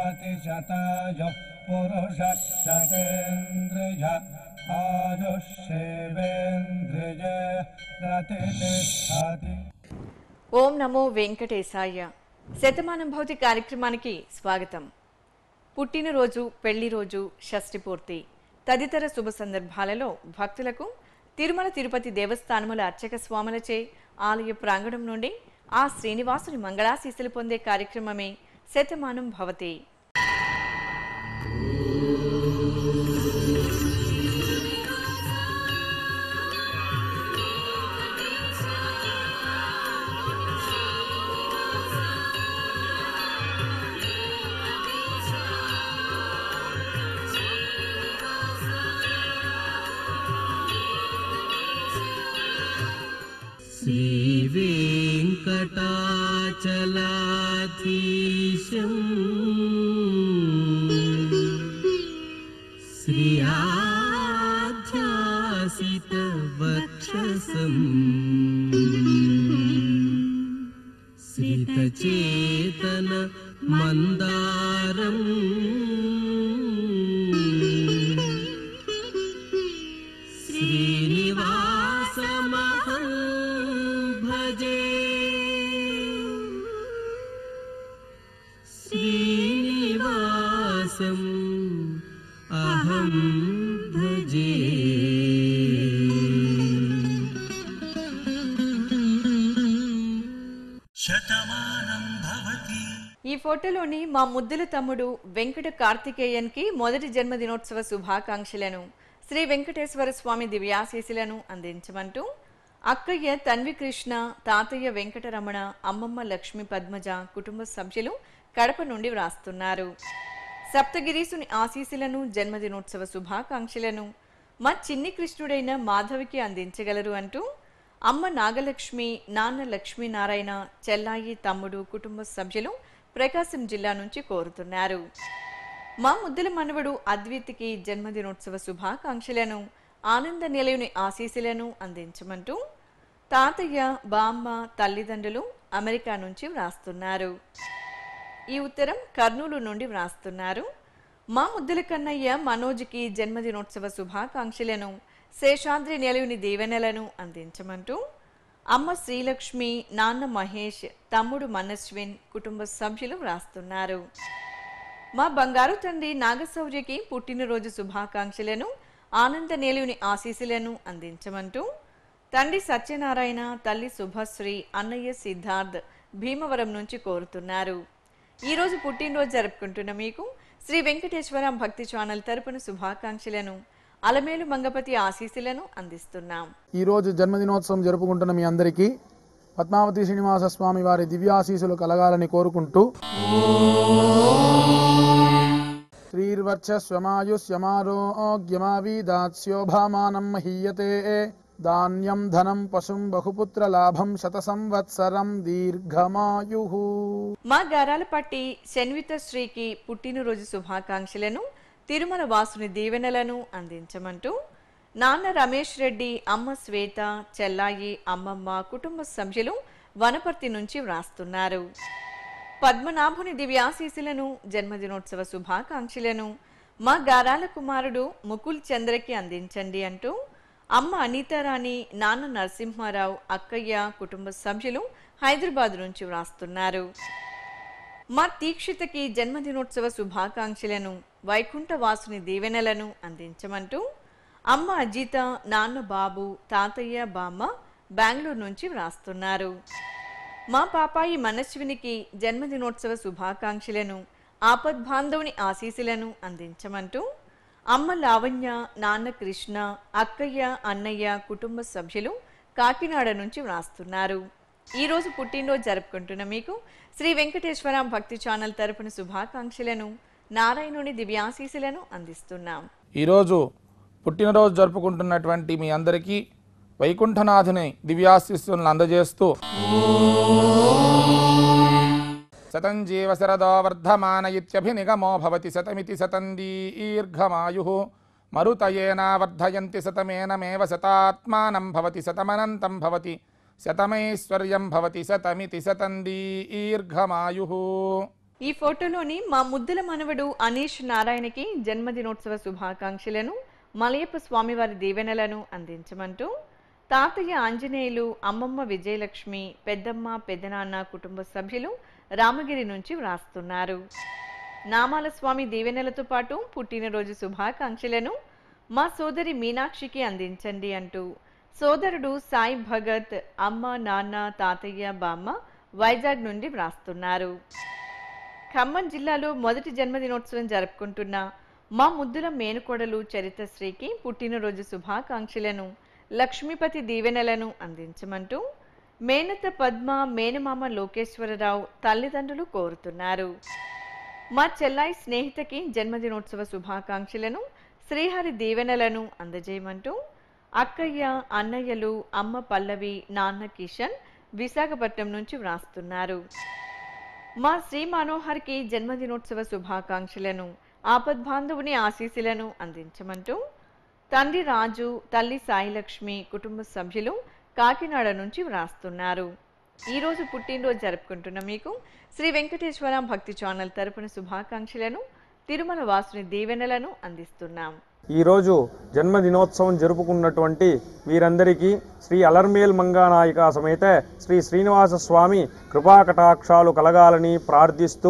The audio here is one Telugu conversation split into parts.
प्रतिशतायुः पुरुषः शतेन्द्रिय आयुष्येवेन्द्रिय प्रतिष्ठति ఓం నమో వెంకటేశాయ శతమానం భౌతి కార్యక్రమానికి స్వాగతం పుట్టినరోజు పెళ్లి రోజు షష్ఠి పూర్తి తదితర శుభ సందర్భాలలో భక్తులకు తిరుమల తిరుపతి దేవస్థానముల అర్చక స్వాములచే ఆలయ ప్రాంగణం నుండి ఆ శ్రీనివాసుని మంగళాశీస్సులు పొందే కార్యక్రమమే శతమానం భవతి श्रीवेङ्कटाचलाधीशम् श्रियाध्यासितवक्षसम् श्रितचेतन मन्दारम् श्रीनिवासमहं भजे श्रीनिवासम् अहं भजे ఈ ఫోటోలోని మా ముద్దుల తమ్ముడు వెంకట కార్తికేయన్కి మొదటి జన్మదినోత్సవ శుభాకాంక్షలను శ్రీ వెంకటేశ్వర స్వామి దివ్యాశీసులను అందించమంటూ అక్కయ్య తన్వి కృష్ణ తాతయ్య వెంకటరమణ అమ్మమ్మ లక్ష్మి పద్మజ కుటుంబ సభ్యులు కడప నుండి వ్రాస్తున్నారు సప్తగిరీసుని ఆశీస్సులను జన్మదినోత్సవ శుభాకాంక్షలను మా చిన్ని కృష్ణుడైన మాధవికి అందించగలరు అంటూ అమ్మ నాగలక్ష్మి నాన్న లక్ష్మీనారాయణ చెల్లాయి తమ్ముడు కుటుంబ సభ్యులు ప్రకాశం జిల్లా నుంచి కోరుతున్నారు మా ముద్దుల మనవడు అద్విత్కి జన్మదినోత్సవ శుభాకాంక్షలను ఆనంద నిలయుని ఆశీస్సులను అందించమంటూ తాతయ్య బామ్మ తల్లిదండ్రులు అమెరికా నుంచి వ్రాస్తున్నారు ఈ ఉత్తరం కర్నూలు నుండి వ్రాస్తున్నారు మా ముద్దుల కన్నయ్య మనోజ్కి జన్మదినోత్సవ శుభాకాంక్షలను శేషాద్రి నిలయుని దీవెనలను అందించమంటూ అమ్మ శ్రీలక్ష్మి నాన్న మహేష్ తమ్ముడు మనస్విన్ కుటుంబ సభ్యులు వ్రాస్తున్నారు మా బంగారు తండ్రి నాగశౌర్యకి పుట్టినరోజు శుభాకాంక్షలను ఆనంద నేలుని ఆశీస్సులను అందించమంటూ తండ్రి సత్యనారాయణ తల్లి శుభశ్రీ అన్నయ్య సిద్ధార్థ్ భీమవరం నుంచి కోరుతున్నారు ఈరోజు పుట్టినరోజు జరుపుకుంటున్న మీకు శ్రీ వెంకటేశ్వర భక్తి ఛానల్ తరపున శుభాకాంక్షలను అలమేలు మంగపతి ఆశీస్సులను అందిస్తున్నాం ఈరోజు జన్మదినోత్సవం జరుపుకుంటున్న మీ అందరికీ పద్మావతి శ్రీనివాస స్వామి వారి దివ్యాశీసులు కలగాలని కోరుకుంటూ శ్రీర్వర్చస్వమాయుష్యమారోగ్యమావీదాస్యోభామానం మహీయతే ధాన్యం ధనం పశుం బహుపుత్ర లాభం శత సంవత్సరం దీర్ఘమాయు మా గారాలపట్టి శన్విత శ్రీకి పుట్టినరోజు శుభాకాంక్షలను తిరుమల వాసుని దీవెనలను అందించమంటూ నాన్న రమేష్ రెడ్డి అమ్మ శ్వేత చెల్లాయి అమ్మమ్మ కుటుంబ సభ్యులు వనపర్తి నుంచి వ్రాస్తున్నారు పద్మనాభుని దివ్యాశీసులను జన్మదినోత్సవ శుభాకాంక్షలను మా గారాల కుమారుడు ముకుల్ చంద్రకి అందించండి అంటూ అమ్మ అనితారాణి నాన్న నరసింహారావు అక్కయ్య కుటుంబ సభ్యులు హైదరాబాద్ నుంచి వ్రాస్తున్నారు మా తీక్షితకి జన్మదినోత్సవ శుభాకాంక్షలను వైకుంఠ వాసుని దీవెనలను అందించమంటూ అమ్మ అజిత నాన్న బాబు తాతయ్య బామ్మ బెంగళూరు నుంచి వ్రాస్తున్నారు మా పాపాయి మనస్వినికి జన్మదినోత్సవ శుభాకాంక్షలను ఆపద్బాంధవుని ఆశీస్సులను అందించమంటూ అమ్మ లావణ్య నాన్న కృష్ణ అక్కయ్య అన్నయ్య కుటుంబ సభ్యులు కాకినాడ నుంచి వ్రాస్తున్నారు ఈ రోజు పుట్టినరోజు జరుపుకుంటున్న మీకు శ్రీ వెంకటేశ్వర భక్తి ఛానల్ తరపున శుభాకాంక్షలను నారాయణుని దివ్యాశీసులను అందిస్తున్నాం ఈరోజు పుట్టినరోజు జరుపుకుంటున్నటువంటి మీ అందరికీ వైకుంఠనాథుని దివ్యాశిస్సులను అందజేస్తూ శతం జీవ శరదో వర్ధమాన ఇత్యభినిగమో భవతి శతమితి శతం దీర్ఘమాయు మరుతయేనా వర్ధయంతి శతమేనమేవ శతాత్మానం భవతి శతమనంతం భవతి శతమైశ్వర్యం భవతి శతమితి శతం దీర్ఘమాయు ఈ ఫోటోలోని మా ముద్దుల మనవడు అనీష్ నారాయణకి జన్మదినోత్సవ శుభాకాంక్షలను మలయప్ప స్వామివారి దీవెనలను అందించమంటూ తాతయ్య ఆంజనేయులు అమ్మమ్మ విజయలక్ష్మి పెద్దమ్మ పెద్దనాన్న కుటుంబ సభ్యులు రామగిరి నుంచి వ్రాస్తున్నారు నామాల స్వామి దీవెనలతో పాటు పుట్టినరోజు శుభాకాంక్షలను మా సోదరి మీనాక్షికి అందించండి అంటూ సోదరుడు సాయి భగత్ అమ్మ నాన్న తాతయ్య బామ్మ వైజాగ్ నుండి వ్రాస్తున్నారు ఖమ్మం జిల్లాలో మొదటి జన్మదినోత్సవం జరుపుకుంటున్న మా ముద్దుల మేనుకోడలు చరితశ్రీకి పుట్టినరోజు శుభాకాంక్షలను లక్ష్మీపతి దీవెనలను అందించమంటూ మేనత పద్మ మేనమామ లోకేశ్వరరావు తల్లిదండ్రులు కోరుతున్నారు మా చెల్లాయి స్నేహితకి జన్మదినోత్సవ శుభాకాంక్షలను శ్రీహరి దీవెనలను అందజేయమంటూ అక్కయ్య అన్నయ్యలు అమ్మ పల్లవి నాన్న కిషన్ విశాఖపట్నం నుంచి వ్రాస్తున్నారు మా శ్రీ మనోహర్కి జన్మదినోత్సవ శుభాకాంక్షలను ఆపద్బాంధవుని ఆశీస్సులను అందించమంటూ తండ్రి రాజు తల్లి సాయిలక్ష్మి కుటుంబ సభ్యులు కాకినాడ నుంచి వ్రాస్తున్నారు ఈరోజు పుట్టినరోజు జరుపుకుంటున్న మీకు శ్రీ వెంకటేశ్వర భక్తి ఛానల్ తరపున శుభాకాంక్షలను తిరుమల వాసుని దీవెనలను అందిస్తున్నాం ఈరోజు జన్మదినోత్సవం జరుపుకున్నటువంటి వీరందరికీ శ్రీ అలర్మేల్ మంగానాయిక సమేత శ్రీ శ్రీనివాస స్వామి కృపాకటాక్షాలు కలగాలని ప్రార్థిస్తూ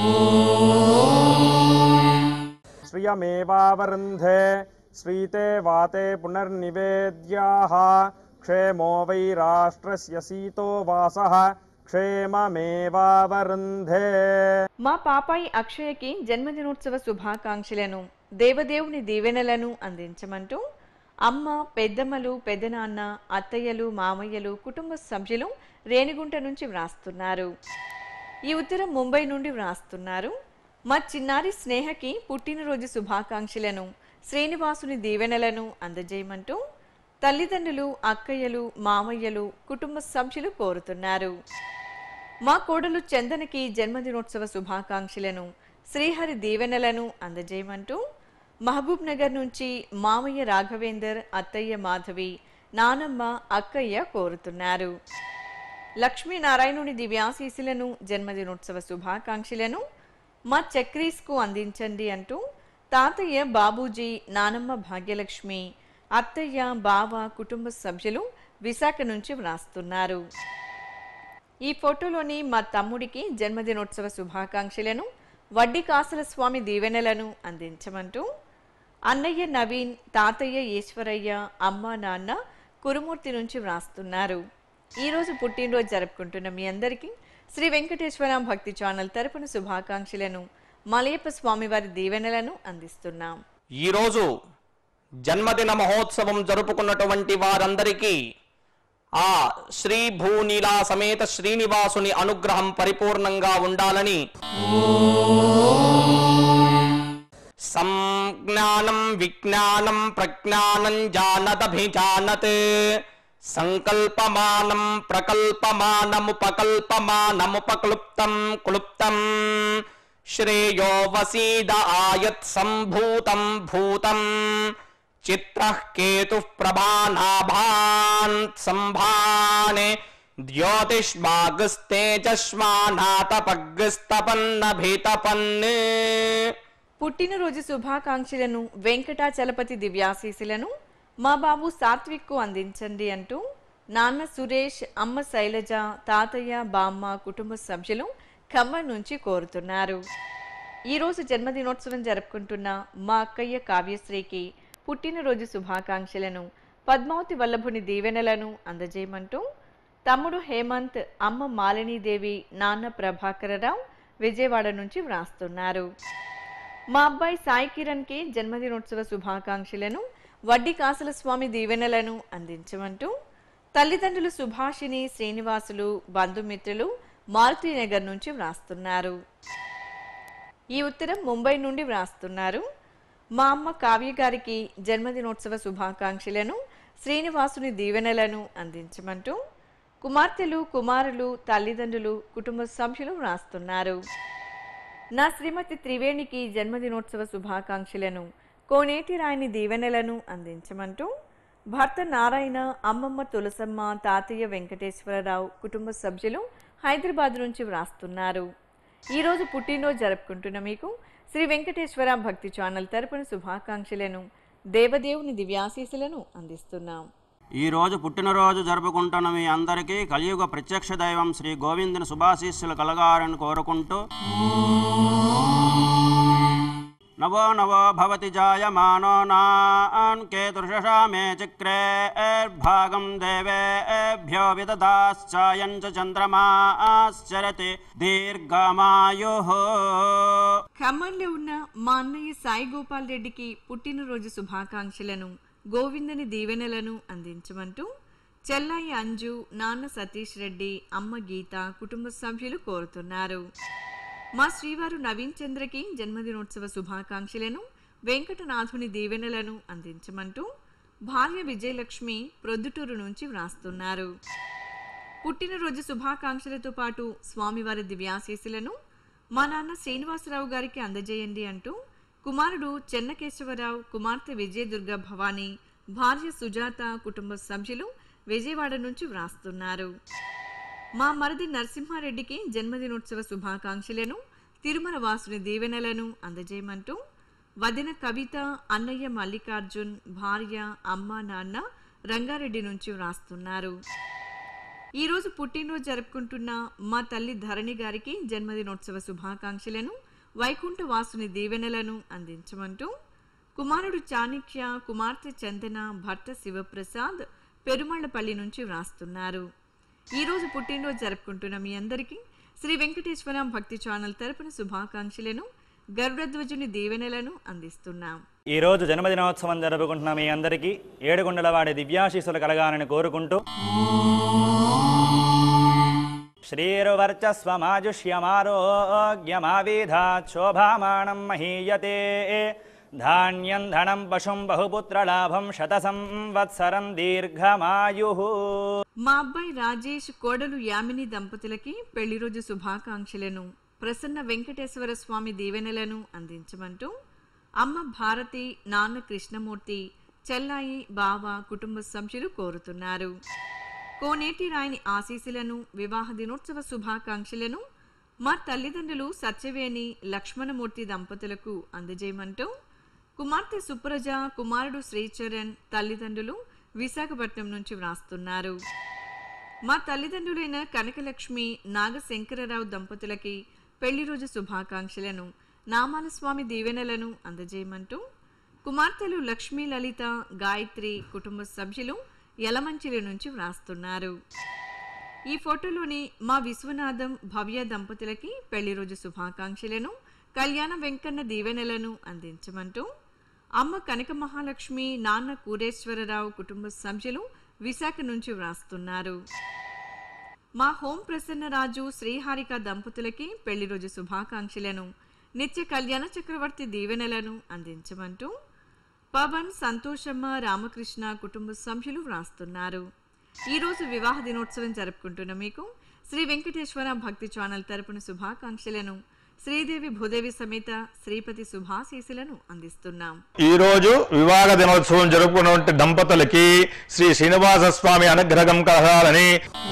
శ్రియమేవావరుంధే శ్రీతే వాతే పునర్నివేద్యాః క్షేమో వై రాష్ట్రస్య సీతో వాసః క్షేమమేవావరుంధే మా పాపాయి అక్షయకి జన్మదినోత్సవ శుభాకాంక్షలను దేవదేవుని దీవెనలను అందించమంటూ అమ్మ పెద్దమ్మలు పెద్దనాన్న అత్తయ్యలు మామయ్యలు కుటుంబ సభ్యులు రేణిగుంట నుంచి వ్రాస్తున్నారు ఈ ఉత్తరం ముంబై నుండి వ్రాస్తున్నారు మా చిన్నారి స్నేహకి పుట్టినరోజు శుభాకాంక్షలను శ్రీనివాసుని దీవెనలను అందజేయమంటూ తల్లిదండ్రులు అక్కయ్యలు మామయ్యలు కుటుంబ సభ్యులు కోరుతున్నారు మా కోడలు చందనకి జన్మదినోత్సవ శుభాకాంక్షలను శ్రీహరి దీవెనలను అందజేయమంటూ మహబూబ్ నగర్ నుంచి మామయ్య రాఘవేందర్ అత్తయ్య మాధవి నానమ్మ అక్కయ్య కోరుతున్నారు లక్ష్మీనారాయణుని దివ్యాశీసులను జన్మదినోత్సవ శుభాకాంక్షలను మా చక్రీస్కు అందించండి అంటూ తాతయ్య బాబూజీ నానమ్మ భాగ్యలక్ష్మి అత్తయ్య బావ కుటుంబ సభ్యులు విశాఖ నుంచి వ్రాస్తున్నారు ఈ ఫోటోలోని మా తమ్ముడికి జన్మదినోత్సవ శుభాకాంక్షలను వడ్డీ కాసుల స్వామి దీవెనలను అందించమంటూ అన్నయ్య నవీన్ తాతయ్య ఈశ్వరయ్య అమ్మ నాన్న కురుమూర్తి నుంచి వ్రాస్తున్నారు ఈరోజు పుట్టినరోజు జరుపుకుంటున్న మీ అందరికీ శ్రీ వెంకటేశ్వర భక్తి ఛానల్ తరపున శుభాకాంక్షలను మలయప్ప స్వామివారి దీవెనలను అందిస్తున్నాం ఈరోజు జన్మదిన మహోత్సవం జరుపుకున్నటువంటి వారందరికీ ఆ శ్రీ భూనీలా సమేత శ్రీనివాసుని అనుగ్రహం పరిపూర్ణంగా ఉండాలని సంజ్ఞానం విజ్ఞానం ప్రజ్ఞానం జానదభిజానత్ సంకల్పమానం ప్రకల్పమానముపకల్పమానముపక్లుప్తం క్లుప్తం శ్రేయో వసీద ఆయత్ సంభూతం భూతం చిత్రః కేతుః ప్రభానాభాన్ సంభానే ద్యోతిష్మాగస్తేజస్మానాతపగ్స్తపన్నభితపన్నే పుట్టినరోజు శుభాకాంక్షలను వెంకటాచలపతి దివ్యాశీసులను మా బాబు సాత్విక్కు అందించండి అంటూ నాన్న సురేష్ అమ్మ శైలజ తాతయ్య బామ్మ కుటుంబ సభ్యులు ఖమ్మం నుంచి కోరుతున్నారు ఈరోజు జన్మదినోత్సవం జరుపుకుంటున్న మా అక్కయ్య కావ్యశ్రీకి పుట్టినరోజు శుభాకాంక్షలను పద్మావతి వల్లభుని దీవెనలను అందజేయమంటూ తమ్ముడు హేమంత్ అమ్మ మాలినీదేవి నాన్న ప్రభాకరరావు విజయవాడ నుంచి వ్రాస్తున్నారు మా అబ్బాయి సాయి కిరణ్కి జన్మదినోత్సవ శుభాకాంక్షలను వడ్డీ కాసుల స్వామి దీవెనలను అందించమంటూ తల్లిదండ్రులు సుభాషిని శ్రీనివాసులు బంధుమిత్రులు మారుతినగర్ నుంచి వ్రాస్తున్నారు ఈ ఉత్తరం ముంబై నుండి వ్రాస్తున్నారు మా అమ్మ కావ్య గారికి జన్మదినోత్సవ శుభాకాంక్షలను శ్రీనివాసుని దీవెనలను అందించమంటూ కుమార్తెలు కుమారులు తల్లిదండ్రులు కుటుంబ సభ్యులు వ్రాస్తున్నారు నా శ్రీమతి త్రివేణికి జన్మదినోత్సవ శుభాకాంక్షలను కోనేటి రాయని దీవెనలను అందించమంటూ భర్త నారాయణ అమ్మమ్మ తులసమ్మ తాతయ్య వెంకటేశ్వరరావు కుటుంబ సభ్యులు హైదరాబాద్ నుంచి వ్రాస్తున్నారు ఈరోజు పుట్టినరోజు జరుపుకుంటున్న మీకు శ్రీ వెంకటేశ్వర భక్తి ఛానల్ తరపున శుభాకాంక్షలను దేవదేవుని దివ్యాశీసులను అందిస్తున్నాం ఈ రోజు పుట్టినరోజు జరుపుకుంటున్న మీ అందరికీ కలియుగ ప్రత్యక్ష దైవం శ్రీ గోవిందుని శుభాశీస్సులు కలగాలని కోరుకుంటూ నవో నవో భవతి జాయమానో నాన్ కేతుర్షషా మే చక్రే భాగం దేవేభ్యో విదదాశ్చాయం చ చంద్రమాశ్చరతి దీర్ఘమాయు ఖమ్మంలో ఉన్న మా అన్నయ్య సాయి గోపాల్ రెడ్డికి పుట్టినరోజు శుభాకాంక్షలను గోవిందని దీవెనలను అందించమంటూ చెల్లాయి అంజు నాన్న సతీష్ రెడ్డి అమ్మ గీత కుటుంబ సభ్యులు కోరుతున్నారు మా శ్రీవారు నవీన్ చంద్రకి జన్మదినోత్సవ శుభాకాంక్షలను వెంకటనాథుని దీవెనలను అందించమంటూ భార్య విజయలక్ష్మి ప్రొద్దుటూరు నుంచి వ్రాస్తున్నారు పుట్టినరోజు శుభాకాంక్షలతో పాటు స్వామివారి దివ్యాశీస్సులను మా నాన్న శ్రీనివాసరావు గారికి అందజేయండి అంటూ కుమారుడు చెన్నకేశవరావు కుమార్తె విజయదుర్గ భవానీ భార్య సుజాత కుటుంబ సభ్యులు విజయవాడ నుంచి వ్రాస్తున్నారు మా మరిది నరసింహారెడ్డికి జన్మదినోత్సవ శుభాకాంక్షలను తిరుమల వాసుని దీవెనలను అందజేయమంటూ వదిన కవిత అన్నయ్య మల్లికార్జున్ భార్య అమ్మ నాన్న రంగారెడ్డి నుంచి వ్రాస్తున్నారు ఈరోజు పుట్టినరోజు జరుపుకుంటున్న మా తల్లి ధరణి గారికి జన్మదినోత్సవ శుభాకాంక్షలను వైకుంఠ వాసుని దీవెనలను అందించమంటూ కుమారుడు చాణిక్య కుమార్తె చందన భర్త శివప్రసాద్ పెరుమళ్లపల్లి నుంచి వ్రాస్తున్నారు ఈరోజు పుట్టినరోజు జరుపుకుంటున్న మీ అందరికీ శ్రీ వెంకటేశ్వర భక్తి ఛానల్ తరపున శుభాకాంక్షలను గరుడధ్వజుని దీవెనలను అందిస్తున్నాం ఈ రోజు జన్మదినోత్సవం జరుపుకుంటున్న మీ అందరికీ ఏడుగుండల వాడి దివ్యాశీస్సులు కలగాలని కోరుకుంటూ శ్రీరువర్చస్వమాజుష్యమారోగ్యమావిధాత్ శోభామానం మహీయతే ధాన్యం ధనం పశుం బహుపుత్రలాభం శత సంవత్సరం దీర్ఘమాయు మా అబ్బాయి రాజేష్ కోడలు యామిని దంపతులకి పెళ్లి రోజు శుభాకాంక్షలను ప్రసన్న వెంకటేశ్వర స్వామి దీవెనలను అందించమంటూ అమ్మ భారతి నాన్న కృష్ణమూర్తి చెల్లాయి బావ కుటుంబ సభ్యులు కోరుతున్నారు కోనేటి రాయని ఆశీస్సులను వివాహ దినోత్సవ శుభాకాంక్షలను మా తల్లిదండ్రులు సత్యవేణి లక్ష్మణమూర్తి దంపతులకు అందజేయమంటూ కుమార్తె సుప్రజ కుమారుడు శ్రీచరణ్ తల్లిదండ్రులు విశాఖపట్నం నుంచి వ్రాస్తున్నారు మా తల్లిదండ్రులైన కనకలక్ష్మి నాగశంకరరావు దంపతులకి పెళ్లి రోజు శుభాకాంక్షలను నామాల స్వామి దీవెనలను అందజేయమంటూ కుమార్తెలు లక్ష్మీ లలిత గాయత్రి కుటుంబ సభ్యులు యలమంచిలి నుంచి వ్రాస్తున్నారు ఈ ఫోటోలోని మా విశ్వనాథం భవ్య దంపతులకి పెళ్లి రోజు శుభాకాంక్షలను కళ్యాణ వెంకన్న దీవెనలను అందించమంటూ అమ్మ కనక మహాలక్ష్మి నాన్న కూరేశ్వరరావు కుటుంబ సభ్యులు విశాఖ నుంచి వ్రాస్తున్నారు మా హోం ప్రసన్నరాజు శ్రీహారిక దంపతులకి పెళ్లి రోజు శుభాకాంక్షలను నిత్య కళ్యాణ చక్రవర్తి దీవెనలను అందించమంటూ పవన్ సంతోషమ్మ రామకృష్ణ కుటుంబ సభ్యులు వ్రాస్తున్నారు ఈరోజు వివాహ దినోత్సవం జరుపుకుంటున్న మీకు శ్రీ వెంకటేశ్వర భక్తి ఛానల్ తరపున శుభాకాంక్షలను శ్రీదేవి భూదేవి సమేత శ్రీపతి శుభాశీసులను అందిస్తున్నాం ఈ రోజు వివాహ దినోత్సవం జరుపుకున్నటువంటి దంపతులకి శ్రీ శ్రీనివాస స్వామి అనుగ్రహం కలగాలని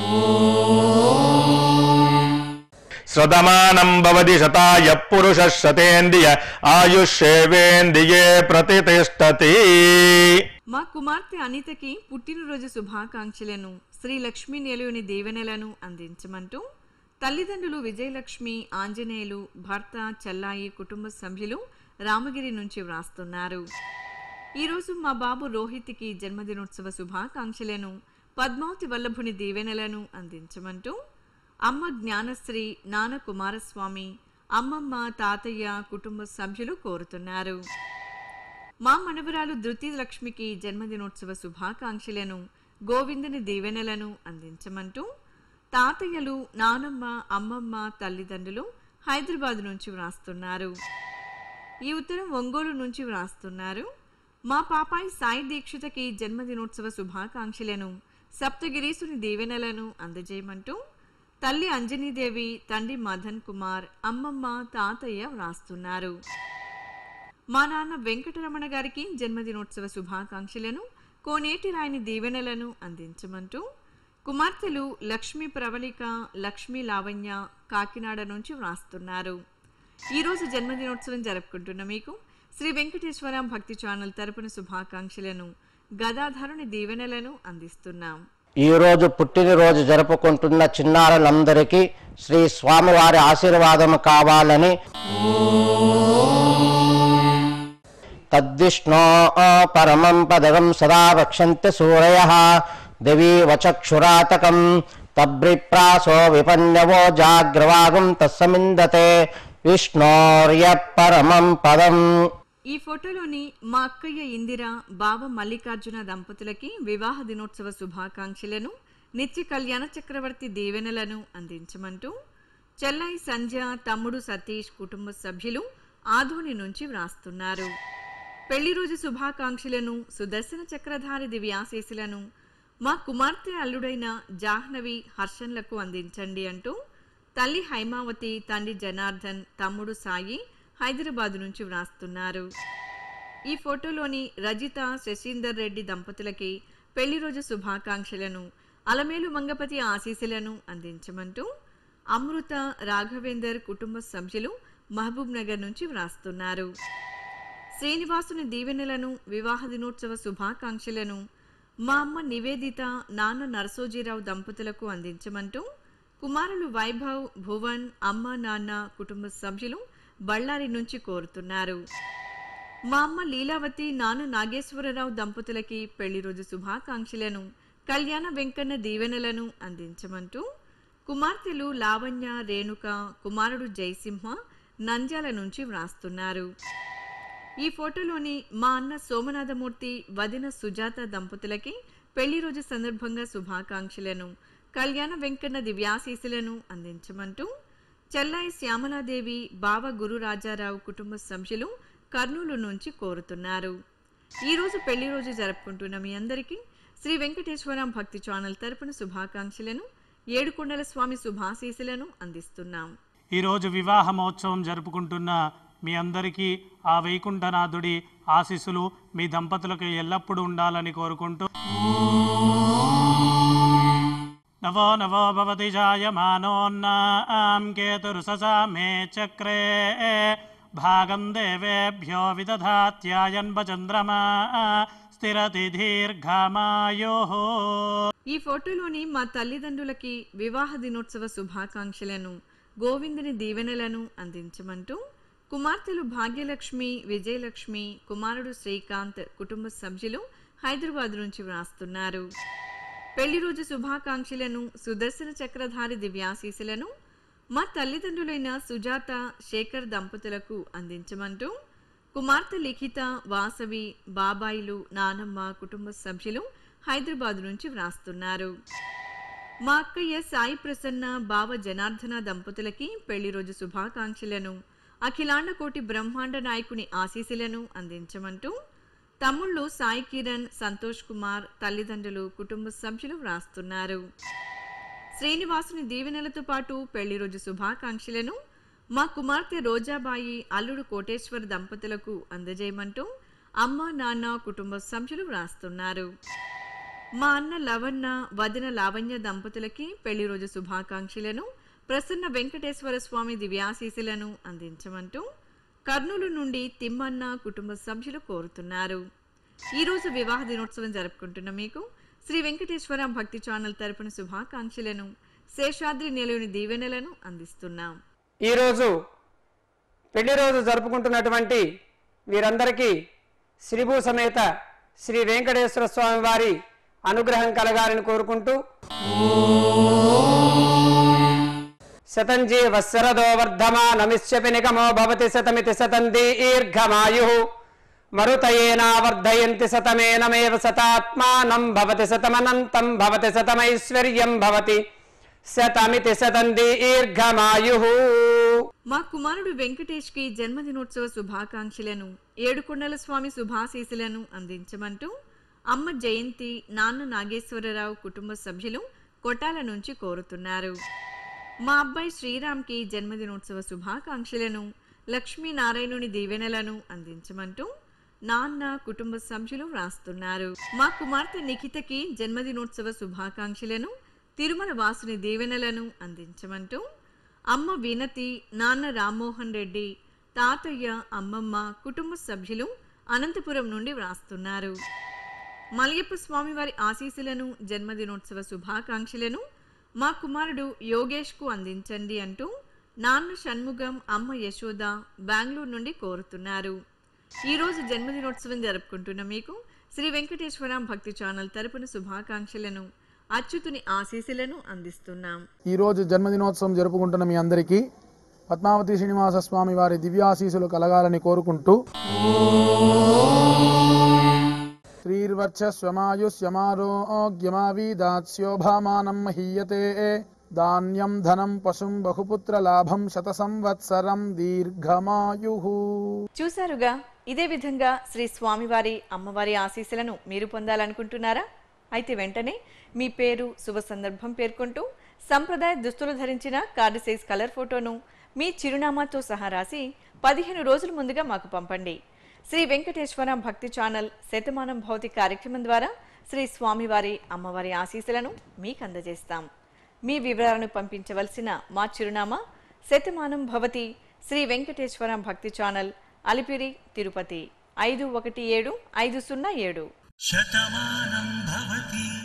శ్రతమానం భవతి శతాయ పురుష శతేంద్రియ ఆయుష్యేవేంద్రియే ప్రతిష్టతి మా కుమార్తె అనితకి పుట్టినరోజు శుభాకాంక్షలను శ్రీ లక్ష్మీ నిలయుని దీవెనలను అందించమంటూ తల్లిదండ్రులు విజయలక్ష్మి ఆంజనేయులు భర్త చెల్లాయి కుటుంబ సభ్యులు రామగిరి నుంచి వ్రాస్తున్నారు ఈరోజు మా బాబు రోహిత్కి జన్మదినోత్సవ శుభాకాంక్షలను పద్మావతి వల్లభుని దీవెనలను అందించమంటూ అమ్మ జ్ఞానశ్రీ నాన్న కుమారస్వామి అమ్మమ్మ తాతయ్య కుటుంబ సభ్యులు కోరుతున్నారు మా మనవరాలు ధృతి లక్ష్మికి జన్మదినోత్సవ శుభాకాంక్షలను గోవిందుని దీవెనలను అందించమంటూ తాతయ్యలు నానమ్మ అమ్మమ్మ తల్లిదండ్రులు హైదరాబాద్ నుంచి వ్రాస్తున్నారు ఈ ఉత్తరం ఒంగోలు నుంచి వ్రాస్తున్నారు మా పాపాయి సాయి దీక్షితకి జన్మదినోత్సవ శుభాకాంక్షలను సప్తగిరీసుని దీవెనలను అందజేయమంటూ తల్లి అంజనీదేవి తండ్రి మదన్ కుమార్ అమ్మమ్మ తాతయ్య వ్రాస్తున్నారు మా నాన్న వెంకటరమణ గారికి జన్మదినోత్సవ శుభాకాంక్షలను కోనేటి రాయని దీవెనలను అందించమంటూ కుమార్తెలు లక్ష్మీ ప్రవళిక లక్ష్మీ లావణ్య కాకినాడ నుంచి వ్రాస్తున్నారు ఈరోజు జన్మదినోత్సవం జరుపుకుంటున్న మీకు శ్రీ వెంకటేశ్వర భక్తి ఛానల్ తరపున శుభాకాంక్షలను గదాధరుని దీవెనలను అందిస్తున్నాం ఈరోజు పుట్టినరోజు జరుపుకుంటున్న చిన్నారులందరికీ శ్రీ స్వామివారి ఆశీర్వాదం కావాలని తద్విష్ణో పరమం పదగం సదా వక్షంతి సూరయ దేవీ వచక్షురాతకం తబ్రిప్రాసో విపన్యవో జాగ్రవాగం తస్సమిందతే విష్ణోర్య పరమం పదం ఈ ఫోటోలోని మా అక్కయ్య ఇందిర బావ మల్లికార్జున దంపతులకి వివాహ దినోత్సవ శుభాకాంక్షలను నిత్య కళ్యాణ చక్రవర్తి దీవెనలను అందించమంటూ చెల్లాయి సంధ్య తమ్ముడు సతీష్ కుటుంబ సభ్యులు ఆధోని నుంచి వ్రాస్తున్నారు పెళ్లి రోజు శుభాకాంక్షలను సుదర్శన చక్రధారి దివ్యాశీసులను మా కుమార్తె అల్లుడైన జాహ్నవి హర్షన్లకు అందించండి అంటూ తల్లి హైమావతి తండ్రి జనార్దన్ తమ్ముడు సాయి హైదరాబాద్ నుంచి వ్రాస్తున్నారు ఈ ఫోటోలోని రజిత శశీందర్ రెడ్డి దంపతులకి పెళ్లి రోజు శుభాకాంక్షలను అలమేలు మంగపతి ఆశీస్సులను అందించమంటూ అమృత రాఘవేందర్ కుటుంబ సభ్యులు మహబూబ్ నగర్ నుంచి వ్రాస్తున్నారు శ్రీనివాసుని దీవెనలను వివాహ దినోత్సవ శుభాకాంక్షలను మా అమ్మ నివేదిత నాన్న నరసోజీరావు దంపతులకు అందించమంటూ కుమారులు వైభవ్ భువన్ అమ్మ నాన్న కుటుంబ సభ్యులు బళ్ళారి నుంచి కోరుతున్నారు మా అమ్మ లీలావతి నాన్న నాగేశ్వరరావు దంపతులకి పెళ్లి రోజు శుభాకాంక్షలను కళ్యాణ వెంకన్న దీవెనలను అందించమంటూ కుమార్తెలు లావణ్య రేణుక కుమారుడు జయసింహ నంద్యాల నుంచి వ్రాస్తున్నారు ఈ ఫోటోలోని మా అన్న సోమనాథమూర్తి వదిన సుజాత దంపతులకి పెళ్లి రోజు సందర్భంగా శుభాకాంక్షలను కళ్యాణ వెంకన్న దివ్యాశీసులను అందించమంటూ చెల్లాయి శ్యామలాదేవి బావ గురు రాజారావు కుటుంబ సభ్యులు కర్నూలు నుంచి కోరుతున్నారు ఈ రోజు పెళ్లి రోజు జరుపుకుంటున్న మీ అందరికీ శ్రీ వెంకటేశ్వర భక్తి ఛానల్ తరపున శుభాకాంక్షలను ఏడుకొండల స్వామి శుభాశీసులను అందిస్తున్నాం ఈరోజు వివాహ మహోత్సవం జరుపుకుంటున్న మీ అందరికీ ఆ వైకుంఠనాథుడి ఆశీస్సులు మీ దంపతులకు ఎల్లప్పుడూ ఉండాలని కోరుకుంటూ నవో నవో భవతి జాయమానోన్నాం కేతురుససా మే చక్రే భాగం దేవేభ్యో విదధాత్యాయన్వ చంద్రమా స్థిరతి దీర్ఘమాయో ఈ ఫోటోలోని మా తల్లిదండ్రులకి వివాహ దినోత్సవ శుభాకాంక్షలను గోవిందుని దీవెనలను అందించమంటూ కుమార్తెలు భాగ్యలక్ష్మి విజయలక్ష్మి కుమారుడు శ్రీకాంత్ కుటుంబ సభ్యులు హైదరాబాద్ నుంచి వ్రాస్తున్నారు పెళ్లి రోజు శుభాకాంక్షలను సుదర్శన చక్రధారి దివ్యాశీసులను మా తల్లిదండ్రులైన సుజాత శేఖర్ దంపతులకు అందించమంటూ కుమార్తె లిఖిత వాసవి బాబాయిలు నానమ్మ కుటుంబ సభ్యులు హైదరాబాద్ నుంచి వ్రాస్తున్నారు మా అక్కయ్య సాయి ప్రసన్న బావ జనార్దన దంపతులకి పెళ్లి రోజు శుభాకాంక్షలను అఖిలాండ కోటి బ్రహ్మాండ నాయకుని ఆశీస్సులను అందించమంటూ తమ్ముళ్ళు సాయి కిరణ్ సంతోష్ కుమార్ తల్లిదండ్రులు కుటుంబ సభ్యులు వ్రాస్తున్నారు శ్రీనివాసుని దీవెనలతో పాటు పెళ్లి రోజు శుభాకాంక్షలను మా కుమార్తె రోజాబాయి అల్లుడు కోటేశ్వర్ దంపతులకు అందజేయమంటూ అమ్మ నాన్న కుటుంబ సభ్యులు వ్రాస్తున్నారు మా అన్న లవణ్ణ వదిన లావణ్య దంపతులకి పెళ్లి రోజు శుభాకాంక్షలను ప్రసన్న వెంకటేశ్వర స్వామి దివ్యాశీసులను అందించమంటూ కర్నూలు నుండి తిమ్మన్న కుటుంబ సభ్యులు కోరుతున్నారు ఈ రోజు వివాహ దినోత్సవం జరుపుకుంటున్న మీకు శ్రీ వెంకటేశ్వర భక్తి ఛానల్ తరపున శుభాకాంక్షలను శేషాద్రి నిలయుని దీవెనలను అందిస్తున్నాం ఈరోజు పెళ్లి రోజు జరుపుకుంటున్నటువంటి వీరందరికీ శ్రీభూ సమేత శ్రీ వెంకటేశ్వర స్వామి వారి అనుగ్రహం కలగాలని కోరుకుంటూ శతంజీ వత్సరదో వర్ధమానమిష్యపి నిగమో భవతి శతమితి శతం దీర్ఘమాయు మరుతయేనావర్ధయంతి శతమేనమేవ శతాత్మానం భవతి శతమనంతం భవతి శతమైశ్వర్యం భవతి శతమితి శతం దీర్ఘమాయు మా కుమారుడు వెంకటేష్ కి జన్మదినోత్సవ శుభాకాంక్షలను ఏడుకొండల స్వామి శుభాశీసులను అందించమంటూ అమ్మ జయంతి నాన్న నాగేశ్వరరావు కుటుంబ సభ్యులు కొటాల నుంచి కోరుతున్నారు మా అబ్బాయి శ్రీరామ్కి జన్మదినోత్సవ శుభాకాంక్షలను లక్ష్మీనారాయణుని దీవెనలను అందించమంటూ నాన్న కుటుంబ సభ్యులు వ్రాస్తున్నారు మా కుమార్తె నిఖితకి జన్మదినోత్సవ శుభాకాంక్షలను తిరుమల వాసుని దీవెనలను అందించమంటూ అమ్మ వినతి నాన్న రామ్మోహన్ రెడ్డి తాతయ్య అమ్మమ్మ కుటుంబ సభ్యులు అనంతపురం నుండి వ్రాస్తున్నారు మలయప్ప స్వామివారి ఆశీస్సులను జన్మదినోత్సవ శుభాకాంక్షలను మా కుమారుడు యోగేష్కు అందించండి అంటూ నాన్న షణ్ముగం అమ్మ యశోద బెంగళూరు నుండి కోరుతున్నారు ఈరోజు జన్మదినోత్సవం జరుపుకుంటున్న మీకు శ్రీ వెంకటేశ్వర భక్తి ఛానల్ తరపున శుభాకాంక్షలను అచ్యుతుని ఆశీస్సులను అందిస్తున్నాం ఈరోజు జన్మదినోత్సవం జరుపుకుంటున్న మీ అందరికీ పద్మావతి శ్రీనివాస స్వామి వారి దివ్యాశీసులు కలగాలని కోరుకుంటూ శ్రీర్వర్చస్వమాయుష్యమారోగ్యమావీదాస్యోభామానం మహీయతే ధాన్యం ధనం పశుం బహుపుత్ర లాభం శత సంవత్సరం దీర్ఘమాయు చూశారుగా ఇదే విధంగా శ్రీ స్వామివారి అమ్మవారి ఆశీస్సులను మీరు పొందాలనుకుంటున్నారా అయితే వెంటనే మీ పేరు శుభ సందర్భం పేర్కొంటూ సంప్రదాయ దుస్తులు ధరించిన కార్డు సైజ్ కలర్ ఫోటోను మీ చిరునామాతో సహా రాసి పదిహేను రోజుల ముందుగా మాకు పంపండి శ్రీ వెంకటేశ్వర భక్తి ఛానల్ శతమానం భౌతిక కార్యక్రమం ద్వారా శ్రీ స్వామివారి అమ్మవారి ఆశీస్సులను మీకు అందజేస్తాం మీ వివరాలను పంపించవలసిన మా చిరునామా శతమానం భవతి శ్రీ వెంకటేశ్వర భక్తి ఛానల్ అలిపిరి తిరుపతి ఐదు ఒకటి ఏడు ఐదు సున్నా ఏడు శతమానం భవతి